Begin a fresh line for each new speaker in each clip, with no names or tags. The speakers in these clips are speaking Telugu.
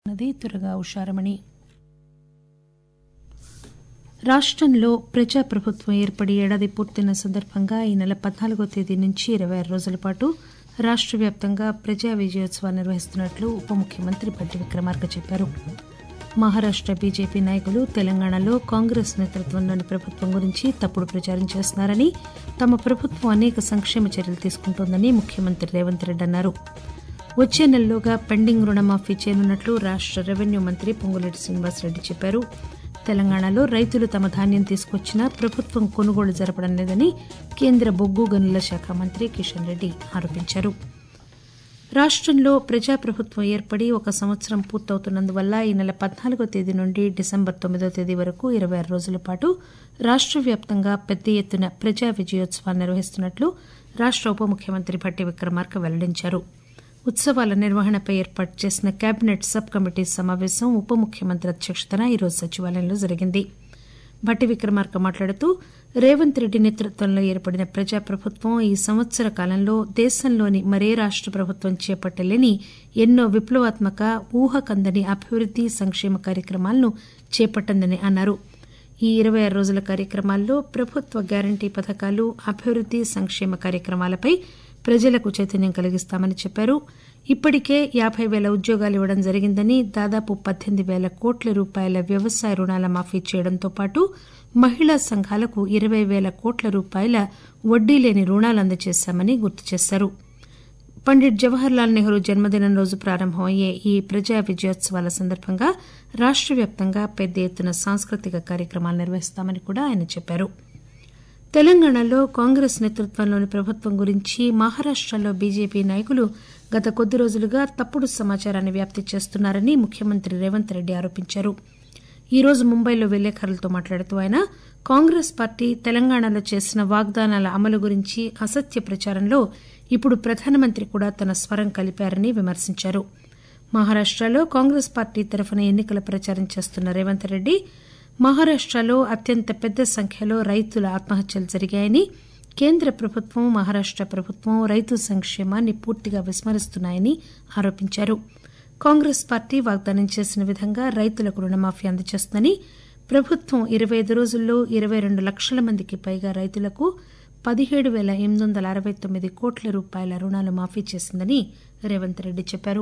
ఉన్నది త్వరగా ఉషారమణి రాష్టంలో ప్రజాప్రభుత్వం ఏర్పడి ఏడాది పూర్తయిన సందర్భంగా ఈ నెల పద్నాలుగో తేదీ నుంచి ఇరవై ఆరు రోజుల పాటు రాష్ట వ్యాప్తంగా ప్రజా విజయోత్సవాలు నిర్వహిస్తున్నట్లు ఉప ముఖ్యమంత్రి భట్టి విక్రమార్క చెప్పారు మహారాష్ట బీజేపీ నాయకులు తెలంగాణలో కాంగ్రెస్ నేతృత్వంలోని ప్రభుత్వం గురించి తప్పుడు ప్రచారం చేస్తున్నారని తమ ప్రభుత్వం అనేక సంక్షేమ చర్యలు తీసుకుంటోందని ముఖ్యమంత్రి రేవంత్ రెడ్డి అన్నారు వచ్చే నెలలోగా పెండింగ్ రుణమాఫీ చేయనున్నట్లు రాష్ట రెవెన్యూ మంత్రి పొంగులేటి శ్రీనివాసరెడ్డి చెప్పారు తెలంగాణలో రైతులు తమ ధాన్యం తీసుకొచ్చినా ప్రభుత్వం కొనుగోలు జరపడం లేదని కేంద్ర బొగ్గు గనుల శాఖ మంత్రి కిషన్ రెడ్డి ఆరోపించారు రాష్టంలో ప్రజాప్రభుత్వం ఏర్పడి ఒక సంవత్సరం పూర్తవుతున్నందువల్ల ఈ నెల పద్నాలుగో తేదీ నుండి డిసెంబర్ తొమ్మిదో తేదీ వరకు ఇరవై ఆరు రోజుల పాటు రాష్ట వ్యాప్తంగా పెద్ద ఎత్తున ప్రజా విజయోత్సవాలు నిర్వహిస్తున్నట్లు రాష్ట ఉప ముఖ్యమంత్రి భట్టి విక్రమార్క వెల్లడించారు ఉత్సవాల నిర్వహణపై ఏర్పాటు చేసిన కేబినెట్ సబ్ కమిటీ సమావేశం ఉప ముఖ్యమంత్రి అధ్యక్షతన ఈరోజు సచివాలయంలో జరిగింది భట్టి విక్రమార్క మాట్లాడుతూ రేవంత్ రెడ్డి నేతృత్వంలో ఏర్పడిన ప్రజాప్రభుత్వం ఈ సంవత్సర కాలంలో దేశంలోని మరే రాష్ట ప్రభుత్వం చేపట్టలేని ఎన్నో విప్లవాత్మక ఊహకందని అభివృద్ది సంక్షేమ కార్యక్రమాలను చేపట్టిందని అన్నారు ఈ ఇరవై ఆరు రోజుల కార్యక్రమాల్లో ప్రభుత్వ గ్యారంటీ పథకాలు అభివృద్ది సంక్షేమ కార్యక్రమాలపై ప్రజలకు చైతన్యం కలిగిస్తామని చెప్పారు ఇప్పటికే యాబై పేల ఉద్యోగాలు ఇవ్వడం జరిగిందని దాదాపు పద్దెనిమిది పేల కోట్ల రూపాయల వ్యవసాయ రుణాల మాఫీ చేయడంతో పాటు మహిళా సంఘాలకు ఇరవై పేల కోట్ల రూపాయల వడ్డీ లేని రుణాలు అందజేశామని గుర్తు చేశారు పండిట్ జవహర్ లాల్ నెహ్రూ జన్మదినం రోజు ప్రారంభమయ్యే ఈ ప్రజా విజయోత్సవాల సందర్భంగా రాష్ట వ్యాప్తంగా పెద్ద ఎత్తున సాంస్కృతిక కార్యక్రమాలు నిర్వహిస్తామని కూడా ఆయన చెప్పారు తెలంగాణలో కాంగ్రెస్ నేతృత్వంలోని ప్రభుత్వం గురించి మహారాష్టలో బీజేపీ నాయకులు గత కొద్ది రోజులుగా తప్పుడు సమాచారాన్ని వ్యాప్తి చేస్తున్నారని ముఖ్యమంత్రి రేవంత్ రెడ్డి ఆరోపించారు ఈ రోజు ముంబైలో విలేకరులతో మాట్లాడుతూ ఆయన కాంగ్రెస్ పార్టీ తెలంగాణలో చేసిన వాగ్దానాల అమలు గురించి అసత్య ప్రచారంలో ఇప్పుడు ప్రధానమంత్రి కూడా తన స్వరం కలిపారని విమర్శించారు మహారాష్టలో కాంగ్రెస్ పార్టీ తరఫున ఎన్నికల ప్రచారం చేస్తున్న రేవంత్ రెడ్డి మహారాష్టలో అత్యంత పెద్ద సంఖ్యలో రైతుల ఆత్మహత్యలు జరిగాయని కేంద్ర ప్రభుత్వం మహారాష్ట ప్రభుత్వం రైతు సంక్షేమాన్ని పూర్తిగా విస్మరిస్తున్నాయని ఆరోపించారు కాంగ్రెస్ పార్టీ వాగ్దానం చేసిన విధంగా రైతులకు రుణమాఫీ అందజేస్తుందని ప్రభుత్వం ఇరవై ఐదు రోజుల్లో ఇరవై రెండు లక్షల మందికి పైగా రైతులకు పదిహేడు పేల ఎనిమిది వందల అరవై తొమ్మిది కోట్ల రూపాయల రుణాలు మాఫీ చేసిందని రేవంత్ రెడ్డి చెప్పారు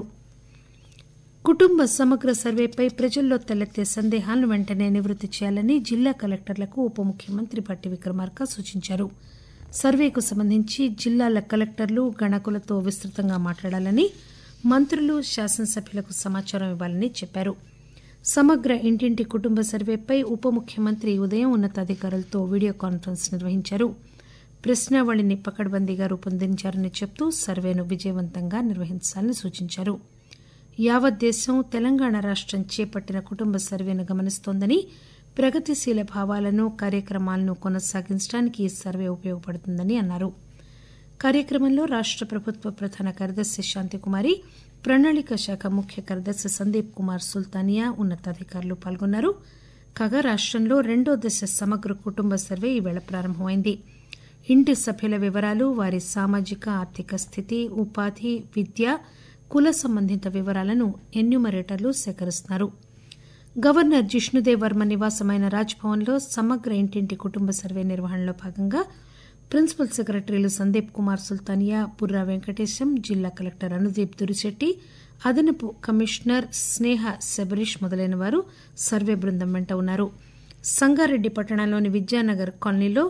కుటుంబ సమగ్ర సర్వేపై ప్రజల్లో తలెత్తే సందేహాలను వెంటనే నివృత్తి చేయాలని జిల్లా కలెక్టర్లకు ఉప ముఖ్యమంత్రి భట్టి విక్రమార్క సూచించారు సర్వేకు సంబంధించి జిల్లాల కలెక్టర్లు గణకులతో విస్తృతంగా మాట్లాడాలని మంత్రులు శాసనసభ్యులకు సమాచారం ఇవ్వాలని చెప్పారు సమగ్ర ఇంటింటి కుటుంబ సర్వేపై ఉప ముఖ్యమంత్రి ఉదయం ఉన్నతాధికారులతో వీడియో కాన్ఫరెన్స్ నిర్వహించారు ప్రశ్నావళిని పకడ్బందీగా రూపొందించారని చెబుతూ సర్వేను విజయవంతంగా నిర్వహించాలని సూచించారు యావత్ దేశం తెలంగాణ రాష్టం చేపట్టిన కుటుంబ సర్వేను గమనిస్తోందని ప్రగతిశీల భావాలను కార్యక్రమాలను కొనసాగించడానికి ఈ సర్వే ఉపయోగపడుతుందని అన్నారు కార్యక్రమంలో రాష్ట ప్రభుత్వ ప్రధాన కార్యదర్శి శాంతికుమారి ప్రణాళిక శాఖ ముఖ్య కార్యదర్శి సందీప్ కుమార్ సుల్తానియా ఉన్నతాధికారులు పాల్గొన్నారు కాగా రాష్టంలో రెండో దశ సమగ్ర కుటుంబ సర్వే ఈవేళ ప్రారంభమైంది ఇంటి సభ్యుల వివరాలు వారి సామాజిక ఆర్థిక స్థితి ఉపాధి విద్య కుల సంబంధిత వివరాలను ఎన్యూమరేటర్లు సేకరిస్తున్నారు గవర్నర్ జిష్ణుదేవ్ వర్మ నివాసమైన రాజ్భవన్లో సమగ్ర ఇంటింటి కుటుంబ సర్వే నిర్వహణలో భాగంగా ప్రిన్సిపల్ సెక్రటరీలు సందీప్ కుమార్ సుల్తానియా బుర్రా వెంకటేశం జిల్లా కలెక్టర్ అనుదీప్ దురిశెట్టి అదనపు కమిషనర్ స్నేహ శబరీష్ మొదలైన వారు సర్వే బృందం వెంట ఉన్నారు సంగారెడ్డి పట్టణంలోని విద్యానగర్ కాలనీలో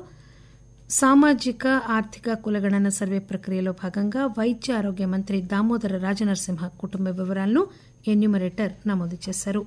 సామాజిక ఆర్థిక కులగణన సర్వే ప్రక్రియలో భాగంగా వైద్య ఆరోగ్య మంత్రి దామోదర రాజనరసింహ కుటుంబ వివరాలను ఎన్యూమరేటర్ నమోదు చేశారు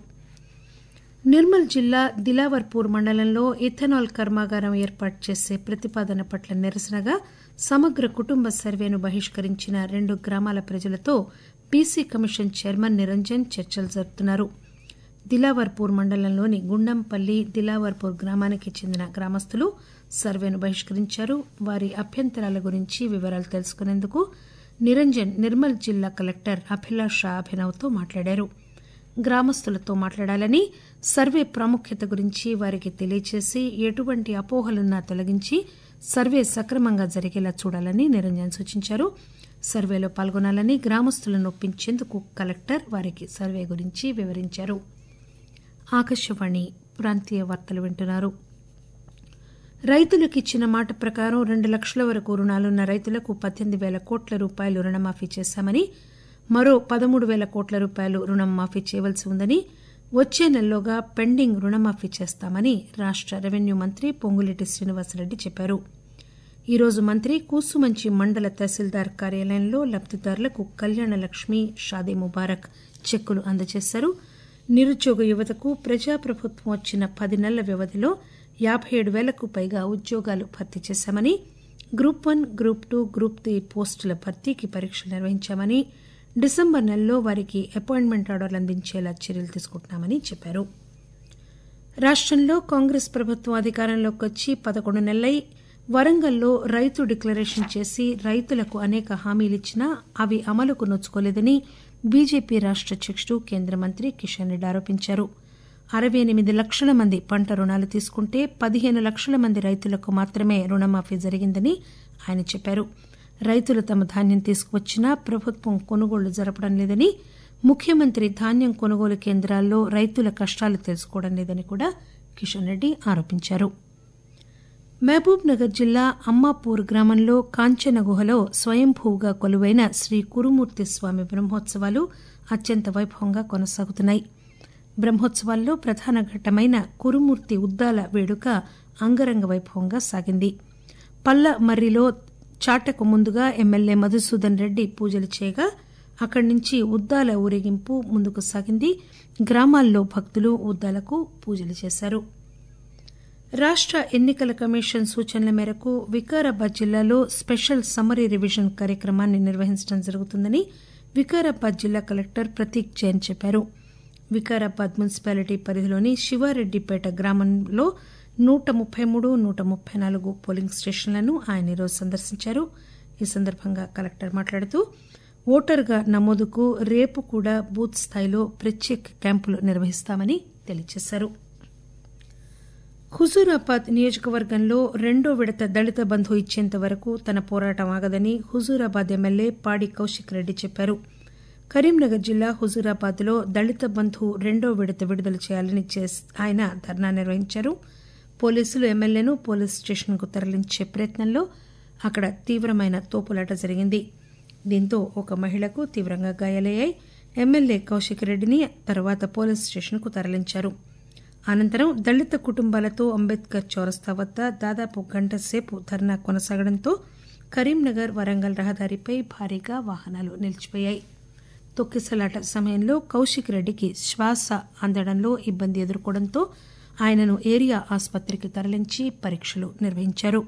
నిర్మల్ జిల్లా దిలావర్పూర్ మండలంలో ఇథనాల్ కర్మాగారం ఏర్పాటు చేసే ప్రతిపాదన పట్ల నిరసనగా సమగ్ర కుటుంబ సర్వేను బహిష్కరించిన రెండు గ్రామాల ప్రజలతో బీసీ కమిషన్ చైర్మన్ నిరంజన్ చర్చలు జరుపుతున్నారు దిలావర్పూర్ మండలంలోని గుండంపల్లి దిలావర్పూర్ గ్రామానికి చెందిన గ్రామస్తులు సర్వేను బహిష్కరించారు వారి అభ్యంతరాల గురించి వివరాలు తెలుసుకునేందుకు నిరంజన్ నిర్మల్ జిల్లా కలెక్టర్ అభిలాష అభినవ్తో మాట్లాడారు గ్రామస్తులతో మాట్లాడాలని సర్వే ప్రాముఖ్యత గురించి వారికి తెలియచేసి ఎటువంటి అపోహలున్నా తొలగించి సర్వే సక్రమంగా జరిగేలా చూడాలని నిరంజన్ సూచించారు సర్వేలో పాల్గొనాలని గ్రామస్తులను ఒప్పించేందుకు కలెక్టర్ వారికి సర్వే గురించి వివరించారు ఆకాశవాణి ప్రాంతీయ వార్తలు వింటున్నారు రైతులకు ఇచ్చిన మాట ప్రకారం రెండు లక్షల వరకు రుణాలున్న రైతులకు పద్దెనిమిది పేల కోట్ల రూపాయలు రుణమాఫీ చేశామని మరో పదమూడు పేల కోట్ల రూపాయలు రుణం మాఫీ చేయవలసి ఉందని వచ్చే నెలలోగా పెండింగ్ రుణమాఫీ చేస్తామని రాష్ట రెవెన్యూ మంత్రి పొంగులేటి శ్రీనివాసరెడ్డి చెప్పారు ఈరోజు మంత్రి కూసుమంచి మండల తహసీల్దార్ కార్యాలయంలో లబ్దిదారులకు కళ్యాణ లక్ష్మి షాదీ ముబారక్ చెక్కులు అందజేశారు నిరుద్యోగ యువతకు ప్రజాప్రభుత్వం వచ్చిన పది నెలల వ్యవధిలో యాబై ఏడు పేలకు పైగా ఉద్యోగాలు భర్తీ చేశామని group one group two group three పోస్టుల భర్తీకి పరీక్షలు నిర్వహించామని డిసెంబర్ నెలలో వారికి అపాయింట్మెంట్ ఆర్డర్లు అందించేలా చర్యలు తీసుకుంటున్నామని చెప్పారు రాష్టంలో కాంగ్రెస్ ప్రభుత్వం అధికారంలోకి వచ్చి పదకొండు నెలలై వరంగల్లో రైతు డిక్లరేషన్ చేసి రైతులకు అనేక హామీలిచ్చినా అవి అమలుకు నోచుకోలేదని బీజేపీ రాష్ట అధ్యకుడు కేంద్ర మంత్రి కిషన్ రెడ్డి ఆరోపించారు అరవై ఎనిమిది లక్షల మంది పంట రుణాలు తీసుకుంటే పదిహేను లక్షల మంది రైతులకు మాత్రమే రుణమాఫీ జరిగిందని ఆయన చెప్పారు రైతులు తమ ధాన్యం తీసుకువచ్చినా ప్రభుత్వం కొనుగోళ్లు జరపడం లేదని ముఖ్యమంత్రి ధాన్యం కొనుగోలు కేంద్రాల్లో రైతుల కష్టాలు తెలుసుకోవడం లేదని కూడా కిషన్ రెడ్డి ఆరోపించారు మహబూబ్ నగర్ జిల్లా అమ్మాపూర్ గ్రామంలో కాంచన గుహలో స్వయంభూగా కొలువైన శ్రీ కురుమూర్తి స్వామి బ్రహ్మోత్సవాలు అత్యంత వైభవంగా కొనసాగుతున్నాయి బ్రహ్మోత్సవాల్లో ప్రధాన ఘట్టమైన కురుమూర్తి ఉద్దాల వేడుక అంగరంగ వైభవంగా సాగింది పల్ల మర్రిలో చాటకు ముందుగా ఎమ్మెల్యే మధుసూదన్ రెడ్డి పూజలు చేయగా అక్కడి నుంచి ఉద్దాల ఊరేగింపు ముందుకు సాగింది గ్రామాల్లో భక్తులు ఉద్దాలకు పూజలు చేశారు రాష్ట ఎన్నికల కమిషన్ సూచనల మేరకు వికారాబాద్ జిల్లాలో స్పెషల్ సమ్మరీ రివిజన్ కార్యక్రమాన్ని నిర్వహించడం జరుగుతుందని వికారాబాద్ జిల్లా కలెక్టర్ ప్రతీక్ జైన్ చెప్పారు వికారాబాద్ మున్సిపాలిటీ పరిధిలోని శివారెడ్డిపేట గ్రామంలో నూట ముప్పై మూడు నూట ముప్పై నాలుగు పోలింగ్ స్టేషన్లను ఆయన ఈరోజు సందర్శించారు ఈ సందర్భంగా కలెక్టర్ మాట్లాడుతూ ఓటరుగా నమోదుకు రేపు కూడా బూత్ స్థాయిలో ప్రత్యేక క్యాంపులు నిర్వహిస్తామని తెలియజేశారు హుజూరాబాద్ నియోజకవర్గంలో రెండో విడత దళిత బంధు ఇచ్చేంత వరకు తన పోరాటం ఆగదని హుజూరాబాద్ ఎమ్మెల్యే పాడి కౌశిక్ రెడ్డి చెప్పారు కరీంనగర్ జిల్లా హుజూరాబాద్ లో దళిత బంధు రెండో విడత విడుదల చేయాలని ఆయన ధర్నా నిర్వహించారు పోలీసులు ఎమ్మెల్యేను పోలీస్ స్టేషన్ కు తరలించే ప్రయత్నంలో అక్కడ తీవ్రమైన తోపులాట జరిగింది దీంతో ఒక మహిళకు తీవ్రంగా గాయాలయ్యాయి ఎమ్మెల్యే కౌశిక్ రెడ్డిని తర్వాత పోలీస్ స్టేషన్ కు తరలించారు అనంతరం దళిత కుటుంబాలతో అంబేద్కర్ చౌరస్తా వద్ద దాదాపు గంట సేపు ధర్నా కొనసాగడంతో కరీంనగర్ వరంగల్ రహదారిపై భారీగా వాహనాలు నిలిచిపోయాయి తొక్కిసలాట సమయంలో కౌశిక్ రెడ్డికి శ్వాస అందడంలో ఇబ్బంది ఎదుర్కోవడంతో ఆయనను ఏరియా ఆసుపత్రికి తరలించి పరీక్షలు నిర్వహించారు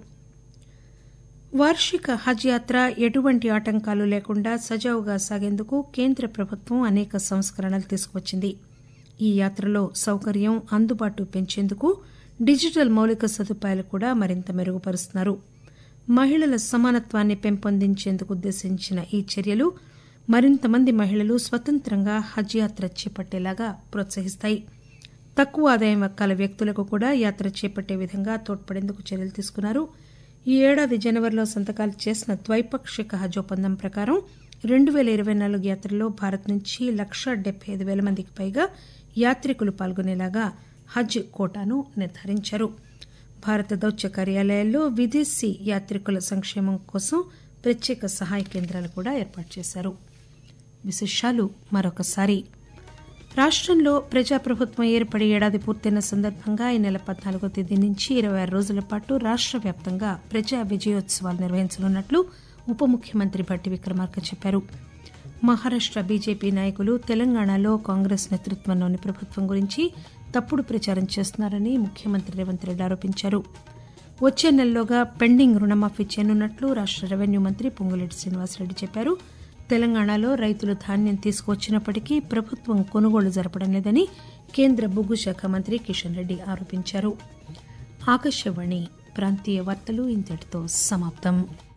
వార్షిక హజ్ యాత్ర ఎటువంటి ఆటంకాలు లేకుండా సజావుగా సాగేందుకు కేంద్ర ప్రభుత్వం అనేక సంస్కరణలు తీసుకువచ్చింది ఈ యాత్రలో సౌకర్యం అందుబాటు పెంచేందుకు డిజిటల్ మౌలిక సదుపాయాలు కూడా మరింత మెరుగుపరుస్తున్నారు మహిళల సమానత్వాన్ని పెంపొందించేందుకు ఉద్దేశించిన ఈ చర్యలు మరింత మంది మహిళలు స్వతంత్రంగా హజ్ యాత్ర చేపట్టేలాగా ప్రోత్సహిస్తాయి తక్కువ ఆదాయం కల వ్యక్తులకు కూడా యాత్ర చేపట్టే విధంగా తోడ్పడేందుకు చర్యలు తీసుకున్నారు ఈ ఏడాది జనవరిలో సంతకాలు చేసిన ద్వైపాక్షిక హజ్ ఒప్పందం ప్రకారం రెండు పేల ఇరవై నాలుగు యాత్రలో భారత్ నుంచి లక్ష డెబ్బై ఐదు పేల మందికి పైగా యాత్రికులు పాల్గొనేలాగా హజ్ కోటాను నిర్ధారించారు భారత దౌత్య కార్యాలయాల్లో విదేశీ యాత్రికుల సంక్షేమం కోసం ప్రత్యేక సహాయ కేంద్రాలు కూడా ఏర్పాటు చేశారు విశేషాలు మరొకసారి రాష్టంలో ప్రజాప్రభుత్వం ఏర్పడి ఏడాది పూర్తయిన సందర్భంగా ఈ నెల పద్నాలుగో తేదీ నుంచి ఇరవై ఆరు రోజుల పాటు రాష్ట వ్యాప్తంగా ప్రజా విజయోత్సవాలు నిర్వహించనున్నట్లు ఉప ముఖ్యమంత్రి భట్టి విక్రమార్క చెప్పారు మహారాష్ట బీజేపీ నాయకులు తెలంగాణలో కాంగ్రెస్ నేతృత్వంలోని ప్రభుత్వం గురించి తప్పుడు ప్రచారం చేస్తున్నారని ముఖ్యమంత్రి రేవంత్ రెడ్డి ఆరోపించారు వచ్చే నెలలోగా పెండింగ్ రుణమాఫీ చేయనున్నట్లు రాష్ట రెవెన్యూ మంత్రి పొంగులేటి శ్రీనివాసరెడ్డి చెప్పారు తెలంగాణలో రైతులు ధాన్యం తీసుకువచ్చినప్పటికీ ప్రభుత్వం కొనుగోలు జరపడం లేదని కేంద్ర బొగ్గు శాఖ మంత్రి కిషన్ రెడ్డి ఆరోపించారు ఆకాశవాణి ప్రాంతీయ వార్తలు ఇంతటితో సమాప్తం